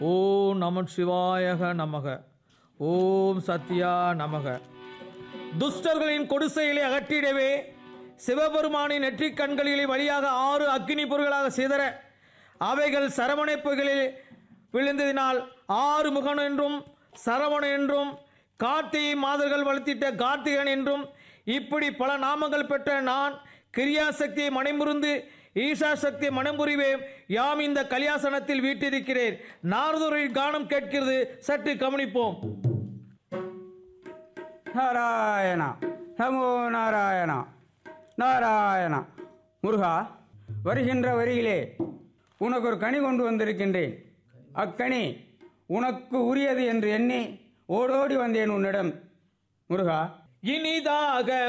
ஓம் நம சிவாயக நமக ஓம் சத்யா நமக துஷ்டர்களின் கொடுசைகளை அகற்றிடவே சிவபெருமானின் நெற்றிக் கண்களிலே வழியாக ஆறு அக்கினி பொருள்களாக சிதற அவைகள் சரவணைப்புகளில் விழுந்ததினால் ஆறு முகன் என்றும் சரவண என்றும் கார்த்திகை மாதர்கள் வளர்த்திட்ட கார்த்திகன் என்றும் இப்படி பல நாமங்கள் பெற்ற நான் கிரியா சக்தியை மனைமுறிந்து ஈஷா சக்தியை மனம்புரிவேன் யாம் இந்த கலியாசனத்தில் வீட்டிருக்கிறேன் நாரதுரின் கானம் கேட்கிறது சற்று கவனிப்போம் நாராயணா நமோ நாராயணா நாராயணா முருகா வருகின்ற வரியிலே உனக்கு ஒரு கனி கொண்டு வந்திருக்கின்றேன் அக்கனி உனக்கு உரியது என்று எண்ணி ஓடோடி வந்தேன் உன்னிடம் முருகா இனிதாக